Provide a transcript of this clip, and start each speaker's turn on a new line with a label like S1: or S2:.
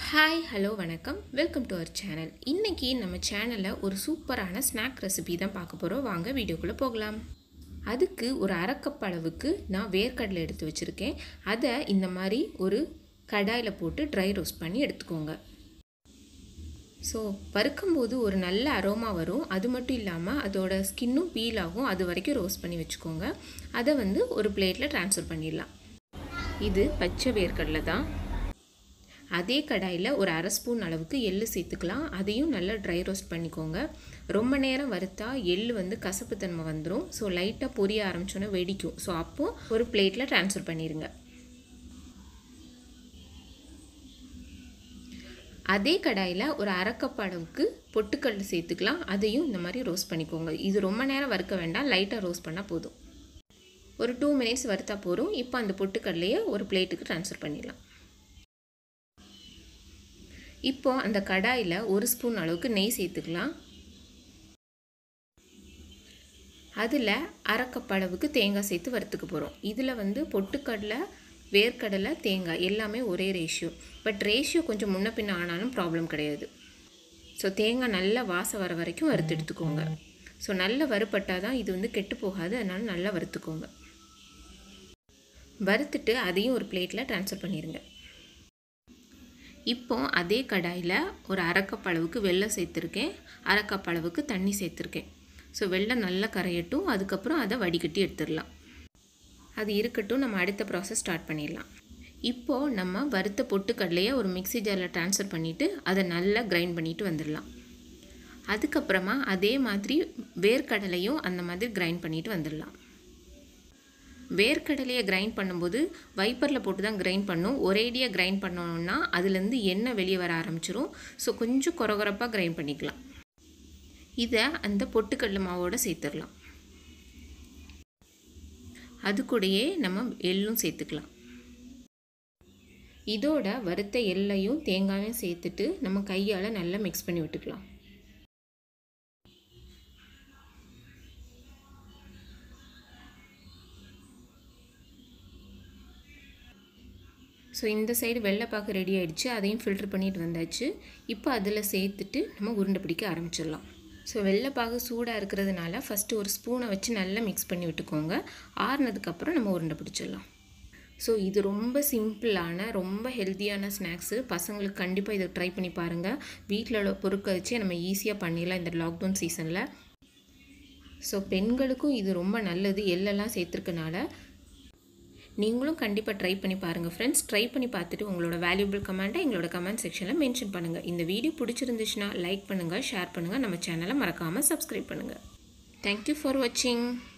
S1: hi hello வணக்கம் welcome to our channel இன்றைக்கி நம்ம சேனலில் ஒரு சூப்பரான ஸ்நாக் ரெசிபி தான் பார்க்க போகிறோம் வாங்க வீடியோக்குள்ளே போகலாம் அதுக்கு ஒரு அரைக்கப் அளவுக்கு நான் வேர்க்கடலை எடுத்து வச்சுருக்கேன் அதை இந்த மாதிரி ஒரு கடாயில் போட்டு ட்ரை ரோஸ்ட் பண்ணி எடுத்துக்கோங்க ஸோ வறுக்கும்போது ஒரு நல்ல அரோமா வரும் அது மட்டும் இல்லாமல் அதோட ஸ்கின்னும் பீல் ஆகும் அது வரைக்கும் ரோஸ்ட் பண்ணி வச்சுக்கோங்க அதை வந்து ஒரு பிளேட்டில் ட்ரான்ஸ்ஃபர் பண்ணிடலாம் இது பச்சை வேர்க்கடலை தான் அதே கடாயில் ஒரு அரை ஸ்பூன் அளவுக்கு எள்ளு சேர்த்துக்கலாம் அதையும் நல்லா ட்ரை ரோஸ்ட் பண்ணிக்கோங்க ரொம்ப நேரம் வறுத்தா எள்ளு வந்து கசப்புத்தன்மை வந்துடும் ஸோ லைட்டாக பொரிய ஆரம்பிச்சோன்னே வெடிக்கும் ஸோ அப்போது ஒரு பிளேட்டில் ட்ரான்ஸ்ஃபர் பண்ணிடுங்க அதே கடாயில் ஒரு அரை கப் அளவுக்கு பொட்டுக்கடலை சேர்த்துக்கலாம் அதையும் இந்த மாதிரி ரோஸ்ட் பண்ணிக்கோங்க இது ரொம்ப நேரம் வறுக்க வேண்டாம் லைட்டாக ரோஸ்ட் பண்ணால் போதும் ஒரு டூ மினிட்ஸ் வறுத்தா போதும் இப்போ அந்த பொட்டுக்கடலையை ஒரு பிளேட்டுக்கு ட்ரான்ஸ்ஃபர் பண்ணிடலாம் இப்போ அந்த கடாயில் ஒரு ஸ்பூன் அளவுக்கு நெய் சேர்த்துக்கலாம் அதில் அரை கப் அளவுக்கு தேங்காய் சேர்த்து வறுத்துக்க போகிறோம் இதில் வந்து பொட்டுக்கடலை வேர்க்கடலை தேங்காய் எல்லாமே ஒரே ரேஷியோ பட் ரேஷியோ கொஞ்சம் முன்ன பின்ன ஆனாலும் ப்ராப்ளம் கிடையாது ஸோ தேங்காய் நல்லா வாசம் வர வரைக்கும் வறுத்து எடுத்துக்கோங்க ஸோ நல்ல வறுப்பட்டால் தான் இது வந்து கெட்டு போகாது அதனால் நல்லா வறுத்துக்கோங்க வறுத்துட்டு அதையும் ஒரு பிளேட்டில் ட்ரான்ஸ்ஃபர் பண்ணிடுங்க இப்போ அதே கடாயில் ஒரு அரைக்கப் அளவுக்கு வெல்லம் சேர்த்துருக்கேன் அரைக்கப் அளவுக்கு தண்ணி சேர்த்துருக்கேன் ஸோ வெல்லம் நல்லா கரையட்டும் அதுக்கப்புறம் அதை வடிகட்டி எடுத்துடலாம் அது இருக்கட்டும் நம்ம அடுத்த ப்ராசஸ் ஸ்டார்ட் பண்ணிடலாம் இப்போது நம்ம வறுத்த பொட்டுக்கடலையை ஒரு மிக்சி ஜாரில் ட்ரான்ஸ்ஃபர் பண்ணிவிட்டு அதை நல்லா கிரைண்ட் பண்ணிவிட்டு வந்துடலாம் அதுக்கப்புறமா அதே மாதிரி வேர்க்கடலையும் அந்த மாதிரி கிரைண்ட் பண்ணிவிட்டு வந்துடலாம் வேர்க்கடலையை கிரைண்ட் பண்ணும்போது வைப்பரில் போட்டு தான் கிரைண்ட் பண்ணும் ஒரேடியாக கிரைண்ட் பண்ணோம்னா அதுலேருந்து எண்ணெய் வெளியே வர ஆரம்பிச்சிரும் ஸோ கொஞ்சம் குறகுறப்பாக கிரைண்ட் பண்ணிக்கலாம் இதை அந்த பொட்டுக்கடலை மாவோடு சேர்த்துடலாம் அது கூடயே நம்ம எள்ளும் சேர்த்துக்கலாம் இதோட வறுத்த எள்ளையும் தேங்காயும் சேர்த்துட்டு நம்ம கையால் நல்லா மிக்ஸ் பண்ணி விட்டுக்கலாம் ஸோ இந்த சைடு வெள்ளைப்பாக்கு ரெடி ஆகிடுச்சு அதையும் ஃபில்ட்ரு பண்ணிட்டு வந்தாச்சு இப்போ அதில் சேர்த்துட்டு நம்ம உருண்டை பிடிக்க ஆரம்பிச்சிடலாம் ஸோ வெள்ளைப்பாகு சூடாக இருக்கிறதுனால ஃபஸ்ட்டு ஒரு ஸ்பூனை வச்சு நல்லா மிக்ஸ் பண்ணி விட்டுக்கோங்க ஆறுனதுக்கப்புறம் நம்ம உருண்டை பிடிச்சிடலாம் ஸோ இது ரொம்ப சிம்பிளான ரொம்ப ஹெல்த்தியான ஸ்நாக்ஸு பசங்களுக்கு கண்டிப்பாக இதை ட்ரை பண்ணி பாருங்கள் வீட்டில் உள்ள பொருட்களை வச்சு நம்ம ஈஸியாக பண்ணிடலாம் இந்த லாக்டவுன் சீசனில் ஸோ பெண்களுக்கும் இது ரொம்ப நல்லது எள்ளெல்லாம் சேர்த்துருக்கனால நீங்களும் கண்டிப்பாக ட்ரை பண்ணி பாருங்கள் ஃப்ரெண்ட்ஸ் ட்ரை பண்ணி பார்த்துட்டு உங்களோட வேல்யூபிள் கமெண்ட்டை எங்களோட கமெண்ட் செக்ஷனில் மென்ஷன் பண்ணுங்கள் இந்த வீடியோ பிடிச்சிருந்துச்சுன்னா லைக் பண்ணுங்கள் ஷேர் பண்ணுங்கள் நம்ம சேனலை மறக்காமல் சப்ஸ்கிரைப் பண்ணுங்கள் தேங்க்யூ ஃபார் வாட்சிங்